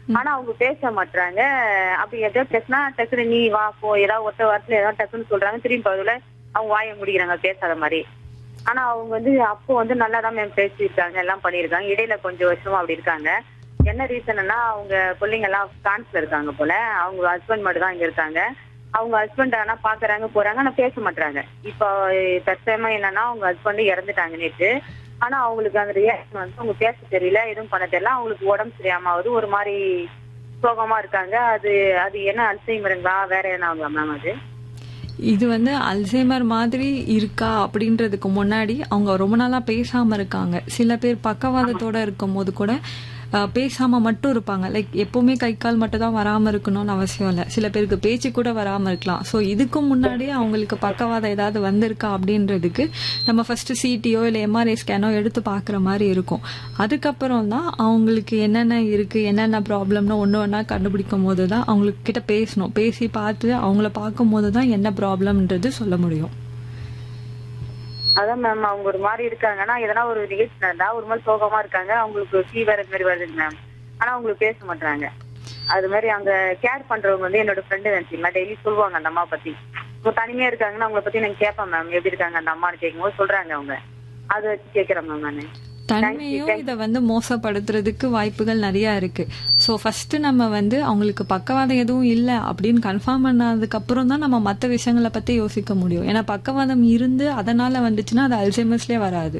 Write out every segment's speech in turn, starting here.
ஆனா அவங்க பேச மாட்டாங்க அப்படி எதாவது பேசினா டக்குனு நீ வா போ ஏதாவது ஒத்த வாரத்துல ஏதாவது டக்குன்னு சொல்றாங்க திரும்பி பதில அவங்க வாயை முடிக்கிறாங்க பேசாத மாதிரி ஆனா அவங்க வந்து அப்போ வந்து நல்லா தான் மேம் பேசியிருக்காங்க எல்லாம் பண்ணியிருக்காங்க இடையில கொஞ்சம் வருஷமா அப்படி இருக்காங்க என்ன ரீசன்னா அவங்க பிள்ளைங்க எல்லாம் பிரான்ஸ்ல இருக்காங்க போல அவங்க ஹஸ்பண்ட் மட்டும் தான் இங்க இருக்காங்க அவங்க ஹஸ்பண்ட் ஆனா பாக்குறாங்க போறாங்க ஆனா பேச மாட்டாங்க இப்போ தற்சயமா என்னன்னா அவங்க ஹஸ்பண்ட் இறந்துட்டாங்க நேற்று ஆனா அவங்களுக்கு அந்த ரியாக்ஷன் வந்து அவங்க பேச தெரியல எதுவும் பண்ண தெரியல அவங்களுக்கு உடம்பு சரியாம ஆகுது ஒரு மாதிரி சோகமா இருக்காங்க அது அது என்ன அல்சைமருங்களா வேற என்ன ஆகுங்களா மேம் அது இது வந்து அல்சைமர் மாதிரி இருக்கா அப்படின்றதுக்கு முன்னாடி அவங்க ரொம்ப நாளா பேசாம இருக்காங்க சில பேர் பக்கவாதத்தோட இருக்கும் போது கூட அஹ், பேசாம மட்டும் இருப்பாங்க லைக் எப்பவுமே கை கால் மட்டும் தான் வராம இருக்கணும்னு அவசியம் இல்லை சில பேருக்கு பேச்சு கூட வராம இருக்கலாம் ஸோ இதுக்கு முன்னாடியே அவங்களுக்கு பக்கவாதம் ஏதாவது வந்திருக்கா அப்படின்றதுக்கு நம்ம ஃபர்ஸ்ட் சிடியோ இல்லை எம்ஆர்ஐ ஸ்கேனோ எடுத்து பார்க்குற மாதிரி இருக்கும் அதுக்கப்புறம் தான் அவங்களுக்கு என்னென்ன இருக்கு என்னென்ன ப்ராப்ளம்னு ஒன்று ஒன்றா கண்டுபிடிக்கும் போது தான் அவங்களுக்கு கிட்ட பேசணும் பேசி பார்த்து அவங்கள பார்க்கும் போது தான் என்ன ப்ராப்ளம்ன்றது சொல்ல முடியும் அதான் மேம் அவங்க ஒரு மாதிரி இருக்காங்கன்னா எதனா ஒரு நிகழ்ச்சி நடந்தா ஒரு மாதிரி சோகமா இருக்காங்க அவங்களுக்கு ஃபீவர் அது மாதிரி வருதுங்க மேம் ஆனா அவங்களுக்கு பேச மாட்டாங்க அது மாதிரி அங்க கேர் பண்றவங்க வந்து என்னோட ஃப்ரெண்டு நினைச்சீங்களா டெய்லி சொல்லுவாங்க அந்த அம்மா பத்தி இப்போ தனிமையா இருக்காங்கன்னா அவங்கள பத்தி நான் கேட்பேன் மேம் எப்படி இருக்காங்க அந்த அம்மான்னு கேட்கும்போது சொல்றாங்க அவங்க அதை வச்சு கேட்கறேன் மேம் நானு தனிமையும் இதை வந்து மோசப்படுத்துறதுக்கு வாய்ப்புகள் நிறைய இருக்கு ஸோ ஃபர்ஸ்ட் நம்ம வந்து அவங்களுக்கு பக்கவாதம் எதுவும் இல்லை அப்படின்னு கன்ஃபார்ம் பண்ணதுக்கு அப்புறம் தான் நம்ம மற்ற விஷயங்களை பத்தி யோசிக்க முடியும் ஏன்னா பக்கவாதம் இருந்து அதனால வந்துச்சுன்னா அது அல்சைமர்ஸ்லேயே வராது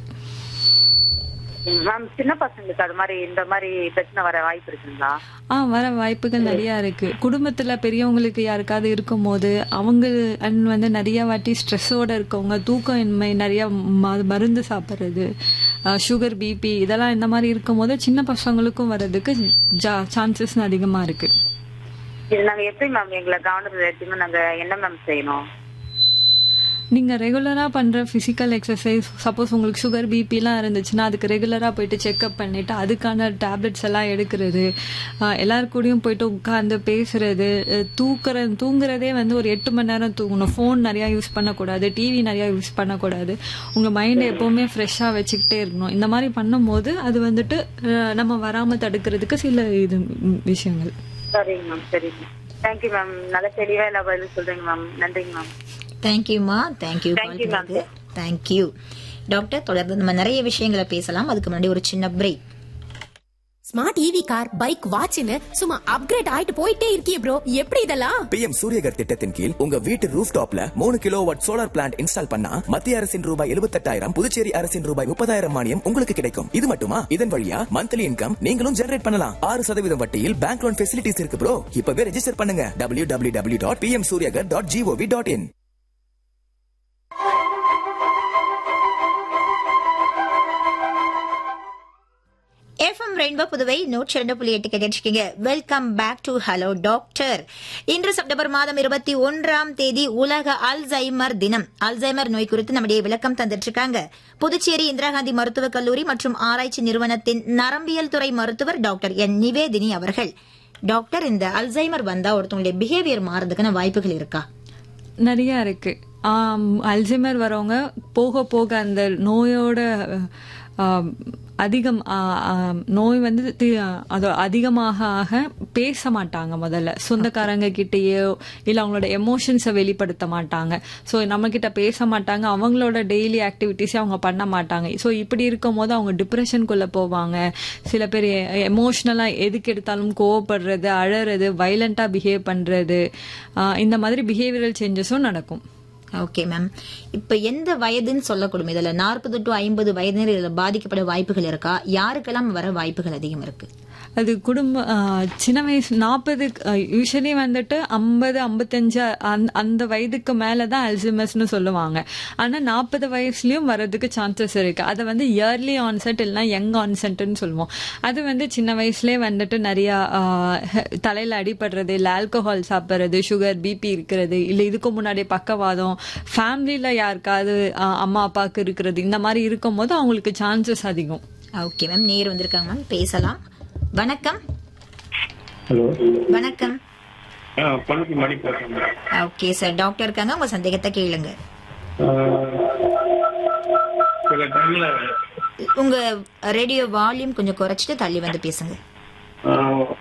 மேம் சின்ன பசங்களுக்கு அது மாதிரி இந்த மாதிரி பிரச்சனை வர வாய்ப்பு இருக்குங்களா ஆ வர வாய்ப்புகள் நிறைய இருக்கு குடும்பத்துல பெரியவங்களுக்கு யாருக்காவது இருக்கும்போது அவங்க அண்ட் வந்து நிறைய வாட்டி ஸ்ட்ரெஸ்ஸோட இருக்கவங்க தூக்கம் இன்மை நிறைய ம- மருந்து சாப்பிட்றது சுகர் பிபி இதெல்லாம் இந்த மாதிரி இருக்கும்போது சின்ன பசங்களுக்கும் வர்றதுக்கு சான்சஸ் அதிகமா இருக்கு இது நாங்க எப்படி மேம் எங்களை கவனத்துல எடுத்துக்கணும் நாங்க என்ன மேம் செய்யணும் நீங்க ரெகுலரா பண்ற பிசிக்கல் எக்ஸசைஸ் சப்போஸ் உங்களுக்கு சுகர் பிபிலாம் இருந்துச்சுன்னா அதுக்கு ரெகுலரா போயிட்டு செக்அப் பண்ணிட்டு அதுக்கான டேப்லெட்ஸ் எல்லாம் எடுக்கிறது ஆஹ் எல்லார் கூடயும் போயிட்டு உட்கார்ந்து பேசுறது அஹ் தூக்குற தூங்குறதே வந்து ஒரு எட்டு மணி நேரம் தூங்கணும் ஃபோன் நிறைய யூஸ் பண்ணக்கூடாது டிவி நிறைய யூஸ் பண்ணக்கூடாது உங்க மைண்டை எப்பவுமே ஃப்ரெஷ்ஷா வச்சுக்கிட்டே இருக்கணும் இந்த மாதிரி பண்ணும்போது அது வந்துட்டு அஹ் நம்ம வராம தடுக்கிறதுக்கு சில இது ம், விஷயங்கள் சரிங்க மேம் சரிங்க தேங்க்யூ மேம் நல்ல தெளிவா எல்லா பதிலும் சொல்றீங்க மேம் நன்றிங்க மேம் தேங்க்யூமா thank you Thank you, ma'am. Thank you doctor தொடர்ந்து நம்ம நிறைய விஷயங்களை பேசலாம் அதுக்கு முன்னாடி ஒரு சின்ன break smart EV car bike வாட்ச்னு சும்மா அப்கிரேட் ஆயிட்டு போயிட்டே இருக்கியே ப்ரோ எப்படி இதெல்லாம் பிஎம் சூரியகர் திட்டத்தின் கீழ் உங்க வீட்டு ரூஃப் டாப்ல மூணு kilo watt solar plant install பண்ணா மத்திய அரசின் ரூபாய் எழுபத்தெட்டாயிரம் புதுச்சேரி அரசின் ரூபாய் முப்பதாயிரம் மானியம் உங்களுக்கு கிடைக்கும் இது மட்டுமா இதன் வழியா மந்த்லி இன்கம் நீங்களும் ஜெனரேட் பண்ணலாம் ஆறு சதவீதம் வட்டியில் பேங்க் லோன் ஃபெசிலிட்டிஸ் இருக்கு ப்ரோ இப்பவே ரெஜிஸ்டர் பண்ணுங்க W W W dot PM Suryaghar dot G O V dot in FM Rainbow Puduvai நூற்றி ரெண்டு புள்ளி எட்டு கேட்டிருக்கீங்க welcome back to hello doctor இன்று செப்டம்பர் மாதம் இருபத்தி ஒன்றாம் தேதி உலக அல்சைமர் தினம் அல்சைமர் நோய் குறித்து நம்முடைய விளக்கம் தந்துட்டு இருக்காங்க புதுச்சேரி இந்திரா காந்தி மருத்துவக் கல்லூரி மற்றும் ஆராய்ச்சி நிறுவனத்தின் நரம்பியல் துறை மருத்துவர் டாக்டர் என் நிவேதினி அவர்கள் டாக்டர் இந்த அல்சைமர் வந்தா ஒருத்தவங்களுடைய பிஹேவியர் மாறதுக்கான வாய்ப்புகள் இருக்கா நிறைய இருக்கு ஆம், அல்சைமர் வரவங்க போக போக அந்த நோயோட ஆம், அதிகம் ஆ, ஆ, நோய் வந்து தி- அது அதிகமாக ஆக பேச மாட்டாங்க முதல்ல சொந்தக்காரங்க கிட்டேயோ இல்லை அவங்களோட எமோஷன்ஸை வெளிப்படுத்த மாட்டாங்க ஸோ நம்ம கிட்ட பேச மாட்டாங்க அவங்களோட டெய்லி ஆக்டிவிட்டிஸே அவங்க பண்ண மாட்டாங்க ஸோ இப்படி இருக்கும் போது அவங்க டிப்ரெஷனுக்குள்ள போவாங்க சில பேர் எமோஷ்னலாக எதுக்கு எடுத்தாலும் கோவப்படுறது அழறது வைலண்ட்டாக பிஹேவ் பண்ணுறது இந்த மாதிரி பிஹேவியரல் சேஞ்சஸும் நடக்கும் ஓகே மேம் இப்ப எந்த வயதுன்னு சொல்லக்கூடும் இதுல நாற்பது டு ஐம்பது வயதினர் இதுல பாதிக்கப்பட வாய்ப்புகள் இருக்கா யாருக்கெல்லாம் வர வாய்ப்புகள் அதிகம் இருக்கு அது குடும்ப ஆ, சின்ன வயசு நாற்பது யூஸ்வலி வந்துட்டு ஐம்பது ஐம்பத்தஞ்சு அந்த அந்த வயதுக்கு மேலே தான் அல்சிமஸ்னு சொல்லுவாங்க ஆனால் நாற்பது வயசுலயும் வர்றதுக்கு சான்சஸ் இருக்கு அதை வந்து இயர்லி ஆன்செட் இல்லைனா யங் ஆன்செட்னு சொல்லுவோம் அது வந்து சின்ன வயசுலேயே வந்துட்டு நிறையா ஆ, ஹெ- தலையில அடிபடுறது இல்லை ஆல்கஹால் சாப்பிட்றது சுகர் பிபி இருக்கிறது இல்லை இதுக்கு முன்னாடி பக்கவாதம் ஃபேமிலியில் யாருக்காவது ஆ, அம்மா அப்பாவுக்கு இருக்கிறது இந்த மாதிரி இருக்கும்போது அவங்களுக்கு சான்சஸ் அதிகம் ஓகே மேம் நேர் வந்திருக்காங்க மேம் பேசலாம் வணக்கம் ஹலோ வணக்கம் ஆ பழுப்பு மணி பேசுறேன் ஓகே சார் டாக்டர் இருக்காங்க உங்க சந்தேகத்தை கேளுங்க சில டைம்ல உங்க ரேடியோ வால்யூம் கொஞ்சம் குறைச்சிட்டு தள்ளி வந்து பேசுங்க